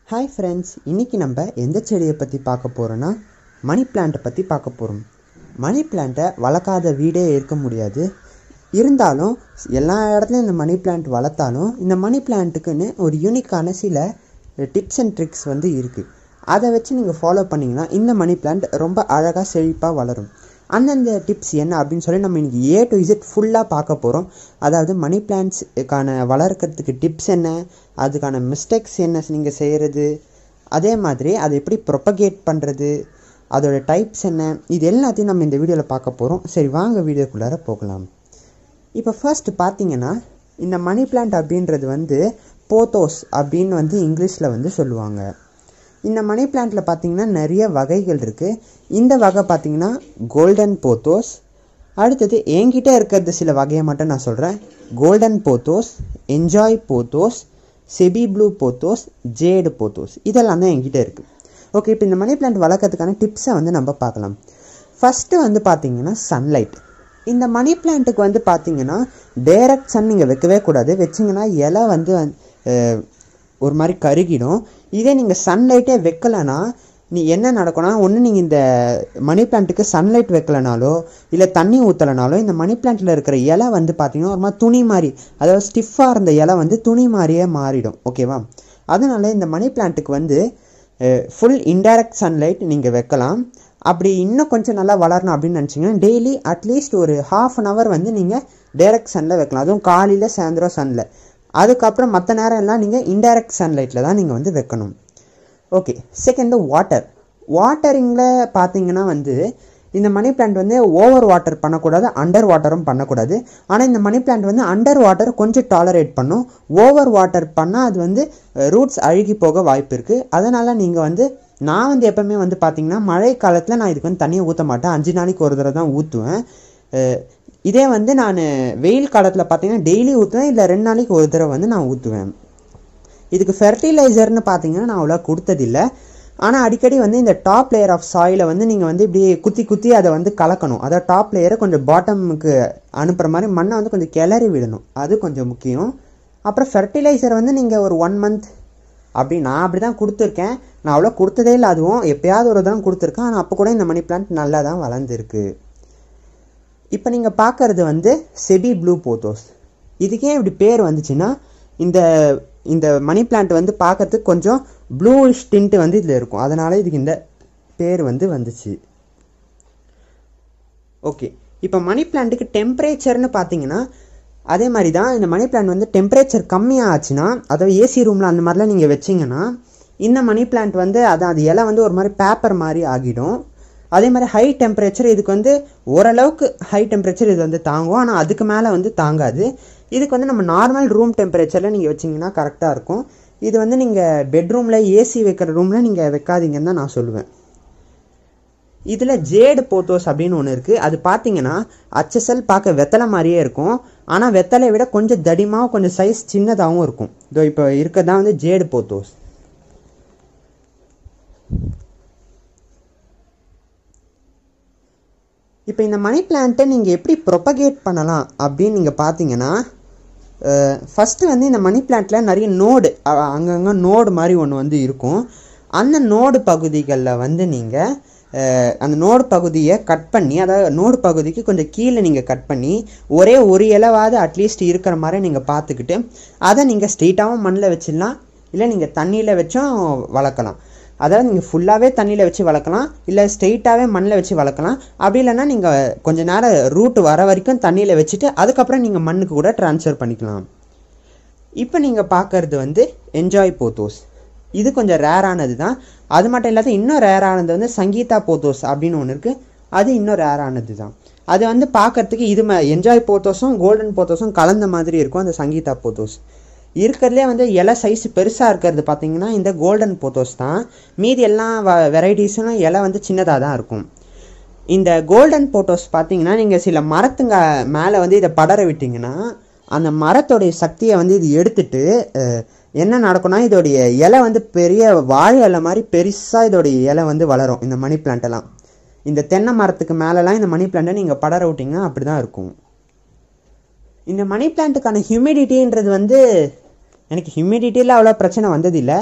hi friends இன்றைக்கி நம்ம எந்த செடியை பற்றி பார்க்க போகிறோன்னா மணி பிளான்ட்டை பற்றி பார்க்க போகிறோம் மணி பிளான்ட்டை வளர்க்காத வீடே இருக்க முடியாது இருந்தாலும் எல்லா இடத்துலையும் இந்த மணி பிளான்ட் வளர்த்தாலும் இந்த மணி பிளான்ட்டுக்குன்னு ஒரு யூனிக்கான சில டிப்ஸ் அண்ட் ட்ரிக்ஸ் வந்து இருக்குது அதை வச்சு நீங்கள் ஃபாலோ பண்ணிங்கன்னா இந்த மணி பிளான்ட் ரொம்ப அழகாக செழிப்பாக வளரும் அந்தந்த டிப்ஸ் என்ன அப்படின்னு சொல்லி நம்ம இன்றைக்கி ஏ டு இசட் ஃபுல்லாக பார்க்க போகிறோம் அதாவது மணி பிளான்ட்ஸ்க்கான வளர்க்குறதுக்கு டிப்ஸ் என்ன அதுக்கான மிஸ்டேக்ஸ் என்ன நீங்கள் செய்கிறது அதே மாதிரி அதை எப்படி ப்ரொப்பகேட் பண்ணுறது அதோட டைப்ஸ் என்ன இது எல்லாத்தையும் நம்ம இந்த வீடியோவில் பார்க்க போகிறோம் சரி வாங்க வீடியோக்குள்ளார போகலாம் இப்போ ஃபர்ஸ்ட் பார்த்தீங்கன்னா இந்த மணி பிளான்ட் அப்படின்றது வந்து போத்தோஸ் அப்படின்னு வந்து இங்கிலீஷில் வந்து சொல்லுவாங்க இந்த மணி பிளான்ட்டில் பார்த்தீங்கன்னா நிறைய வகைகள் இருக்குது இந்த வகை பார்த்தீங்கன்னா கோல்டன் போத்தோஸ் அடுத்தது என்கிட்ட இருக்கிறது சில வகையை மட்டும் நான் சொல்கிறேன் golden pothos enjoy pothos Cebu blue pothos jade pothos இதெல்லாம் தான் என்கிட்ட இருக்குது ஓகே இப்போ இந்த மணி பிளான்ட் வளர்க்கறதுக்கான டிப்ஸை வந்து நம்ம பார்க்கலாம் ஃபஸ்ட்டு வந்து பார்த்தீங்கன்னா சன்லைட் இந்த மணி பிளான்ட்டுக்கு வந்து பார்த்தீங்கன்னா டைரக்ட் சன் நீங்கள் வைக்கவே கூடாது வச்சிங்கன்னா இலை வந்து அஹ், ஒரு மாதிரி கருகிடும் இதே நீங்கள் சன்லைட்டே வைக்கலைன்னா நீ என்ன நடக்கும்னா ஒன்று நீங்கள் இந்த மணி பிளான்ட்டுக்கு சன்லைட் வைக்கலனாலோ இல்லை தண்ணி ஊற்றலைனாலோ இந்த மணி பிளான்ட்டில் இருக்கிற இலை வந்து பார்த்தீங்கன்னா ஒரு மாதிரி துணி மாதிரி அதாவது ஸ்டிஃபாக இருந்த இலை வந்து துணி மாதிரியே மாறிடும் ஓகேவா அதனால இந்த மணி பிளான்ட்டுக்கு வந்து ஃபுல் இன்டைரக்ட் சன்லைட் நீங்கள் வைக்கலாம் அப்படி இன்னும் கொஞ்சம் நல்லா வளரணும் அப்படின்னு நினச்சிங்கன்னா டெய்லி அட்லீஸ்ட் ஒரு ஹாஃப் அன் ஹவர் வந்து நீங்கள் டைரக்ட் சன்னில் வைக்கலாம் அதுவும் காலையில் சாயந்தரம் சன்னில் அதுக்கப்புறம் மற்ற நேரம் எல்லாம் நீங்கள் இன்டைரக்ட் சன்லைட்டில் தான் நீங்கள் வந்து வைக்கணும் ஓகே செகண்டு வாட்டர் வாட்டரிங்கில் பார்த்தீங்கன்னா வந்து இந்த மணி பிளான்ட் வந்து ஓவர் வாட்டர் பண்ணக்கூடாது அண்டர் வாட்டரும் பண்ணக்கூடாது ஆனால் இந்த மணி பிளான்ட் வந்து அண்டர் வாட்டர் கொஞ்சம் டாலரேட் பண்ணும் ஓவர் வாட்டர் பண்ணால் அது வந்து ரூட்ஸ் அழுகி போக வாய்ப்பு இருக்குது அதனால் நீங்கள் வந்து நான் வந்து எப்பவுமே வந்து பார்த்தீங்கன்னா மழை காலத்தில் நான் இதுக்கு வந்து தண்ணியை ஊற்ற மாட்டேன் அஞ்சு நாளைக்கு ஒரு தடவை தான் ஊற்றுவேன் இதே வந்து நான் வெயில் காலத்தில் பார்த்தீங்கன்னா டெய்லி ஊற்றுவேன் இல்லை ரெண்டு நாளைக்கு ஒரு தடவை வந்து நான் ஊற்றுவேன் இதுக்கு ஃபெர்டிலைசர்னு பார்த்தீங்கன்னா நான் அவ்வளோ கொடுத்ததில்ல ஆனால் அடிக்கடி வந்து இந்த டாப் லேயர் ஆஃப் சாயிலை வந்து நீங்கள் வந்து இப்படி குத்தி குத்தி அதை வந்து கலக்கணும் அதாவது டாப் லேயரை கொஞ்சம் பாட்டமுக்கு அனுப்புகிற மாதிரி மண்ணை வந்து கொஞ்சம் கிளறி விடணும் அது கொஞ்சம் முக்கியம் அப்புறம் ஃபெர்டிலைசர் வந்து நீங்கள் ஒரு ஒன் மந்த் அப்படி நான் அப்படி தான் கொடுத்துருக்கேன் நான் அவ்வளோ கொடுத்ததே இல்லை அதுவும் எப்பயாவது ஒரு தான் கொடுத்துருக்கேன் ஆனால் அப்போ கூட இந்த மணி பிளான்ட் நல்லா தான் வளர்ந்துருக்கு இப்போ நீங்கள் பார்க்கறது வந்து செபி ப்ளூ போத்தோஸ் இதுக்கே இப்படி பேர் வந்துச்சுன்னா இந்த இந்த மணி பிளான்ட் வந்து பார்க்கறதுக்கு கொஞ்சம் ப்ளூஷ் டின்ட்டு வந்து இதில் இருக்கும் அதனால இதுக்கு இந்த பேர் வந்து வந்துச்சு ஓகே இப்போ மணி பிளான்ட்டுக்கு டெம்பரேச்சர்னு பார்த்தீங்கன்னா அதே மாதிரி தான் இந்த மணி பிளான்ட் வந்து டெம்பரேச்சர் கம்மியாக ஆச்சுன்னா அதாவது ஏசி ரூமில் அந்த மாதிரிலாம் நீங்கள் வச்சிங்கன்னா இந்த மணி பிளான்ட் வந்து அதான் அது இலை வந்து ஒரு மாதிரி பேப்பர் மாதிரி ஆகிடும் அதே மாதிரி ஹை டெம்பரேச்சர் இதுக்கு வந்து ஓரளவுக்கு ஹை டெம்பரேச்சர் இது வந்து தாங்கும் ஆனால் அதுக்கு மேலே வந்து தாங்காது இதுக்கு வந்து நம்ம நார்மல் ரூம் டெம்பரேச்சரில் நீங்கள் வச்சிங்கன்னா கரெக்டாக இருக்கும் இது வந்து நீங்கள் பெட்ரூமில் ஏசி வைக்கிற ரூமில் நீங்கள் வைக்காதீங்கன்னு தான் நான் சொல்லுவேன் இதில் ஜேடு போத்தோஸ் அப்படின்னு ஒன்று இருக்குது அது பார்த்தீங்கன்னா அச்சசல் பார்க்க வெத்தலை மாதிரியே இருக்கும் ஆனால் வெத்தலையை விட கொஞ்சம் தடிமாவும் கொஞ்சம் சைஸ் சின்னதாகவும் இருக்கும் இதோ இப்போ இருக்கிறது வந்து ஜேடு போத்தோஸ் இப்போ இந்த மணி பிளான்ட்டை நீங்கள் எப்படி ப்ரொபகேட் பண்ணலாம் அப்படின்னு நீங்கள் பார்த்தீங்கன்னா ஃபஸ்ட்டு வந்து இந்த மணி பிளான்ட்டில் நிறைய நோடு அங்கங்கே நோடு மாதிரி ஒன்று வந்து இருக்கும் அந்த நோடு பகுதிகளில் வந்து நீங்கள் அந்த நோடு பகுதியை கட் பண்ணி அதாவது நோடு பகுதிக்கு கொஞ்சம் கீழே நீங்கள் கட் பண்ணி ஒரே ஒரு இலவாவது அட்லீஸ்ட் இருக்கிற மாதிரி நீங்கள் பார்த்துக்கிட்டு அதை நீங்கள் ஸ்ட்ரெயிட்டாகவும் மண்ணில் வச்சிடலாம் இல்லை நீங்கள் தண்ணியில் வச்சும் வளர்க்கலாம் அதாவது நீங்கள் ஃபுல்லாகவே தண்ணியில் வச்சு வளர்க்கலாம் இல்லை ஸ்ட்ரெயிட்டாகவே மண்ணில் வச்சு வளர்க்கலாம் அப்படி இல்லைன்னா நீங்கள் கொஞ்ச நேரம் ரூட் வர வரைக்கும் தண்ணியில் வச்சுட்டு அதுக்கப்புறம் நீங்கள் மண்ணுக்கு கூட ட்ரான்ஸ்ஃபர் பண்ணிக்கலாம் இப்போ நீங்கள் பார்க்கறது வந்து என்ஜாய் போத்தோஸ் இது கொஞ்சம் ரேரானது தான் அது மட்டும் இல்லாத இன்னும் ரேரானது வந்து சங்கீதா போத்தோஸ் அப்படின்னு ஒன்று இருக்குது அது இன்னும் ரேரானது தான் அது வந்து பார்க்கறதுக்கு இது என்ஜாய் போத்தோஸும் கோல்டன் போத்தோஸும் கலந்த மாதிரி இருக்கும் அந்த சங்கீதா போத்தோஸ் இருக்கிறதுலே வந்து இலை சைஸ் பெருசாக இருக்கிறது பார்த்தீங்கன்னா இந்த கோல்டன் போத்தோஸ் தான் மீதி எல்லா வ வெரைட்டிஸும் இலை வந்து சின்னதாக தான் இருக்கும் இந்த கோல்டன் போட்டோஸ் பார்த்தீங்கன்னா நீங்கள் சில மரத்துங்க மேலே வந்து இதை படர விட்டிங்கன்னா அந்த மரத்தோடைய சக்தியை வந்து இது எடுத்துட்டு அஹ், என்ன நடக்கும்னா இதோடைய இலை வந்து பெரிய வாழை இலை மாதிரி பெருசாக இதோடைய இலை வந்து வளரும் இந்த மணி பிளான்ட் எல்லாம் இந்த தென்னை மரத்துக்கு மேலெலாம் இந்த மணி பிளான்ட்டை நீங்கள் படர விட்டிங்கன்னா அப்படி தான் இருக்கும் இந்த மணி பிளான்ட்டுக்கான ஹியூமிடிட்டின்றது வந்து எனக்கு ஹியூமிடிட்டியில் அவ்வளோ பிரச்சனை வந்ததில்லை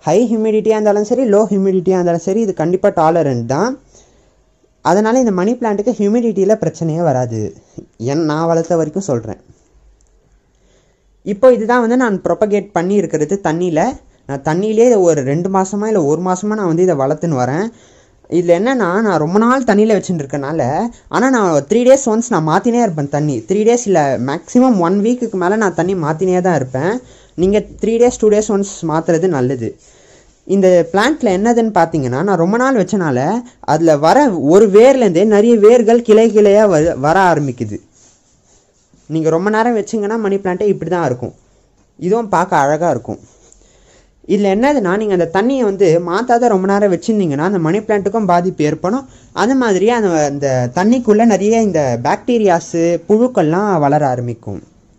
ஹை ஹியூமிடிட்டியாக இருந்தாலும் சரி லோ ஹியூமிடிட்டியாக இருந்தாலும் சரி இது கண்டிப்பாக டாலரண்ட் தான் அதனால் இந்த மணி பிளான்ட்டுக்கு ஹியூமிடிட்டியில் பிரச்சனையே வராது என் நான் வளர்த்த வரைக்கும் சொல்கிறேன் இப்போ இதுதான் வந்து நான் ப்ரொபகேட் பண்ணி இருக்கிறது தண்ணியில் நான் தண்ணியிலே ஒரு ரெண்டு மாதமாக இல்லை ஒரு மாதமாக நான் வந்து இதை வளர்த்துன்னு வரேன் இதில் என்னென்னா நான் ரொம்ப நாள் தண்ணியில் வச்சுட்டு இருக்கனால ஆனால் நான் த்ரீ டேஸ் ஒன்ஸ் நான் மாற்றினே இருப்பேன் தண்ணி த்ரீ டேஸ் இல்லை மேக்ஸிமம் ஒன் வீக்குக்கு மேலே நான் தண்ணி மாற்றினே தான் இருப்பேன் நீங்கள் three days two days once மாற்றுறது நல்லது இந்த பிளான்ட்டில் என்னதுன்னு பார்த்தீங்கன்னா நான் ரொம்ப நாள் வச்சனால அதில் வர ஒரு வேர்லேருந்தே நிறைய வேர்கள் கிளை கிளையாக வர வர ஆரம்பிக்குது நீங்கள் ரொம்ப நேரம் வச்சிங்கன்னா மணி பிளான்ட்டே இப்படி தான் இருக்கும் இதுவும் பார்க்க அழகாக இருக்கும் இதில் என்னதுன்னா நீங்கள் அந்த தண்ணியை வந்து மாற்றாத ரொம்ப நேரம் வச்சுருந்தீங்கன்னா அந்த மணி பிளான்ட்டுக்கும் பாதிப்பு ஏற்படும் அது மாதிரியே அந்த அந்த தண்ணிக்குள்ளே நிறைய இந்த பாக்டீரியாஸு புழுக்கள்லாம் வளர ஆரம்பிக்கும்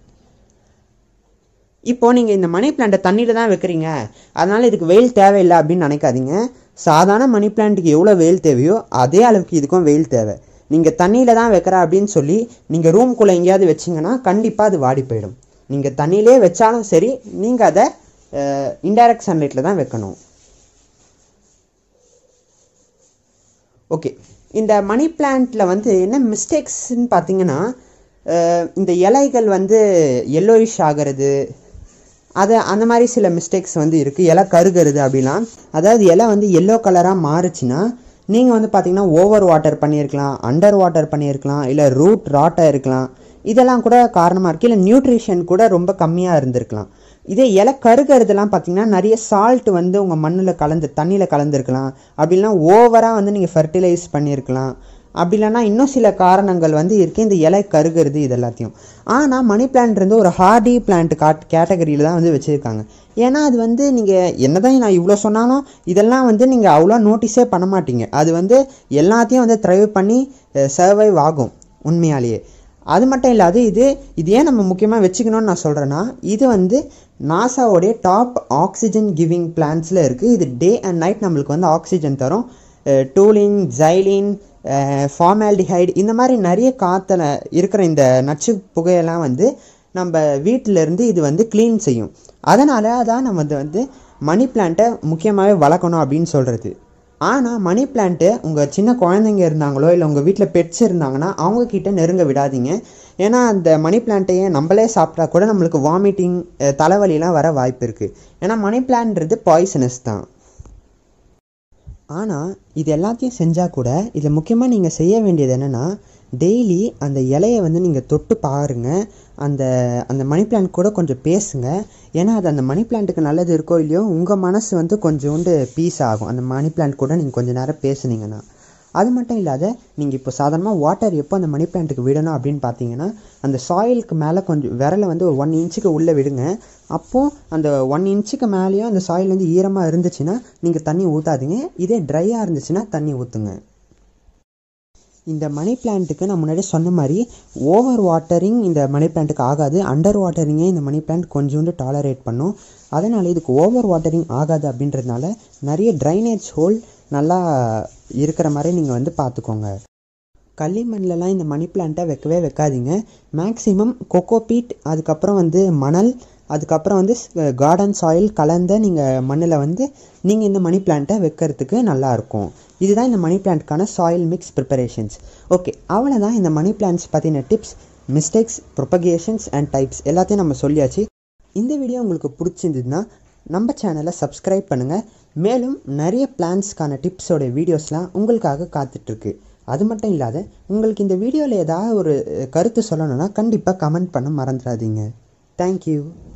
இப்போ நீங்கள் இந்த மணி பிளான்ட்டை தண்ணியில் தான் வைக்கிறீங்க அதனால் இதுக்கு வெயில் தேவையில்லை அப்படின்னு நினைக்காதீங்க சாதாரண மணி பிளான்ட்டுக்கு எவ்வளோ வெயில் தேவையோ அதே அளவுக்கு இதுக்கும் வெயில் தேவை நீங்கள் தண்ணியில் தான் வைக்கிற அப்படின்னு சொல்லி நீங்கள் ரூம்குள்ளே எங்கேயாவது வச்சிங்கன்னா கண்டிப்பாக அது வாடி போயிடும் நீங்கள் தண்ணியிலே வச்சாலும் சரி நீங்கள் அதை இன்டைரக்ட் சன்லைட்டில் தான் வைக்கணும் ஓகே இந்த மணி பிளான்ட்டில் வந்து என்ன மிஸ்டேக்ஸ்ன்னு பார்த்தீங்கன்னா அஹ், இந்த இலைகள் வந்து எல்லோயிஷ் ஆகிறது அது அந்த மாதிரி சில மிஸ்டேக்ஸ் வந்து இருக்குது இலை கருகிறது அப்படிலாம் அதாவது இலை வந்து எல்லோ கலராக மாறுச்சுன்னா நீங்கள் வந்து பார்த்தீங்கன்னா ஓவர் வாட்டர் பண்ணியிருக்கலாம் அண்டர் வாட்டர் பண்ணியிருக்கலாம் இல்லை ரூட் ராட்டாக இருக்கலாம் இதெல்லாம் கூட காரணமாக இருக்குது இல்லை நியூட்ரிஷன் கூட ரொம்ப கம்மியாக இருந்திருக்கலாம் இதே இலை கருகிறதுலாம் பார்த்தீங்கன்னா நிறைய சால்ட் வந்து உங்கள் மண்ணில் கலந்து தண்ணியில் கலந்துருக்கலாம் அப்படின்னா ஓவராக வந்து நீங்கள் ஃபெர்டிலைஸ் பண்ணியிருக்கலாம் அப்படி இல்லைன்னா இன்னும் சில காரணங்கள் வந்து இருக்குது இந்த இலை கருகிறது இது எல்லாத்தையும் ஆனால் மணி பிளான்ட் இருந்து ஒரு ஹார்டி பிளான்ட் காட் கேட்டகரியில் தான் வந்து வச்சுருக்காங்க ஏன்னா அது வந்து நீங்கள் என்னதான் நான் இவ்வளோ சொன்னாலும் இதெல்லாம் வந்து நீங்கள் அவ்வளோ நோட்டீஸே பண்ண மாட்டீங்க அது வந்து எல்லாத்தையும் வந்து த்ரைவ் பண்ணி சர்வைவ் ஆகும் உண்மையாலேயே அது மட்டும் இல்லாது இது இது ஏன் நம்ம முக்கியமாக வச்சுக்கணும்னு நான் சொல்கிறேன்னா இது வந்து நாசாவோடைய டாப் ஆக்சிஜன் கிவிங் பிளான்ஸில் இருக்குது இது டே அண்ட் நைட் நம்மளுக்கு வந்து ஆக்சிஜன் தரும் டூலின் ஜைலின் ஃபார்மால்டிஹைடு இந்த மாதிரி நிறைய காற்றுல இருக்கிற இந்த நச்சு புகையெல்லாம் வந்து நம்ம வீட்டில இருந்து இது வந்து க்ளீன் செய்யும் அதனால தான் நம்ம இது வந்து மணி பிளான்ட்டை முக்கியமாகவே வளர்க்கணும் அப்படின்னு சொல்கிறது ஆனால் மணி பிளான்ட்டு உங்கள் சின்ன குழந்தைங்க இருந்தாங்களோ இல்லை உங்கள் வீட்டில் பெட்ஸ் இருந்தாங்கன்னா அவங்கக்கிட்ட நெருங்க விடாதீங்க ஏன்னா அந்த மணி பிளான்ட்டையே நம்மளே சாப்பிட்டா கூட நம்மளுக்கு வாமிட்டிங் தலைவலிலாம் வர வாய்ப்பு இருக்குது ஏன்னா மணி பிளான்ன்றது பாய்சனஸ் தான் ஆனால் இது எல்லாத்தையும் செஞ்சால் கூட இதில் முக்கியமாக நீங்கள் செய்ய வேண்டியது என்னென்னா டெய்லி அந்த இலையை வந்து நீங்கள் தொட்டு பாருங்கள் அந்த அந்த மணி பிளான்ட் கூட கொஞ்சம் பேசுங்க ஏன்னா அது அந்த மணி பிளான்ட்டுக்கு நல்லது இருக்கோ இல்லையோ உங்கள் மனசு வந்து கொஞ்சோண்டு பீஸ் ஆகும் அந்த மணி பிளான்ட் கூட நீங்கள் கொஞ்ச நேரம் பேசுனீங்கன்னா அது மட்டும் இல்லாத நீங்கள் இப்போ சாதாரணமாக வாட்டர் எப்போ அந்த மணி பிளான்ட்டுக்கு விடணும் அப்படின்னு பார்த்தீங்கன்னா அந்த சாயிலுக்கு மேலே கொஞ்சம் விரலை வந்து ஒரு ஒன் இன்ச்சுக்கு உள்ளே விடுங்க அப்போது அந்த ஒன் இன்ச்சுக்கு மேலேயும் அந்த சாயில் வந்து ஈரமாக இருந்துச்சுன்னா நீங்கள் தண்ணி ஊற்றாதீங்க இதே ட்ரையாக இருந்துச்சுன்னா தண்ணி ஊற்றுங்க இந்த மணி பிளான்ட்டுக்கு நான் முன்னாடி சொன்ன மாதிரி ஓவர் வாட்டரிங் இந்த மணி பிளான்ட்டுக்கு ஆகாது அண்டர் வாட்டரிங்கே இந்த மணி பிளான்ட் கொஞ்சோண்டு டாலரேட் பண்ணும் அதனால் இதுக்கு ஓவர் வாட்டரிங் ஆகாது அப்படின்றதுனால நிறைய ட்ரைனேஜ் ஹோல் நல்லா இருக்கிற மாதிரி நீங்கள் வந்து பார்த்துக்கோங்க களிமண்லலாம் இந்த மணி பிளான்ட்டை வைக்கவே வைக்காதீங்க மேக்ஸிமம் கொக்கோபீட் அதுக்கப்புறம் வந்து மணல் அதுக்கப்புறம் வந்து கார்டன் சாயில் கலந்த நீங்கள் மண்ணில் வந்து நீங்கள் இந்த மணி பிளான்ட்டை வைக்கிறதுக்கு நல்லாயிருக்கும் இதுதான் இந்த மணி பிளான்ட்க்கான சாயில் மிக்ஸ் ப்ரிப்பரேஷன்ஸ் ஓகே அவ்வளோதான் இந்த மணி பிளான்ட்ஸ் பற்றின tips mistakes propagations and types எல்லாத்தையும் நம்ம சொல்லியாச்சு இந்த வீடியோ உங்களுக்கு பிடிச்சிருந்ததுன்னா நம்ம சேனலை சப்ஸ்கிரைப் பண்ணுங்கள் மேலும் நிறைய பிளான்ஸ்க்கான டிப்ஸோட வீடியோஸ்லாம் உங்களுக்காக காத்துட்ருக்கு அது மட்டும் இல்லாத உங்களுக்கு இந்த வீடியோவில் ஏதாவது ஒரு கருத்து சொல்லணும்னா கண்டிப்பாக கமெண்ட் பண்ண மறந்துடாதீங்க தேங்க்யூ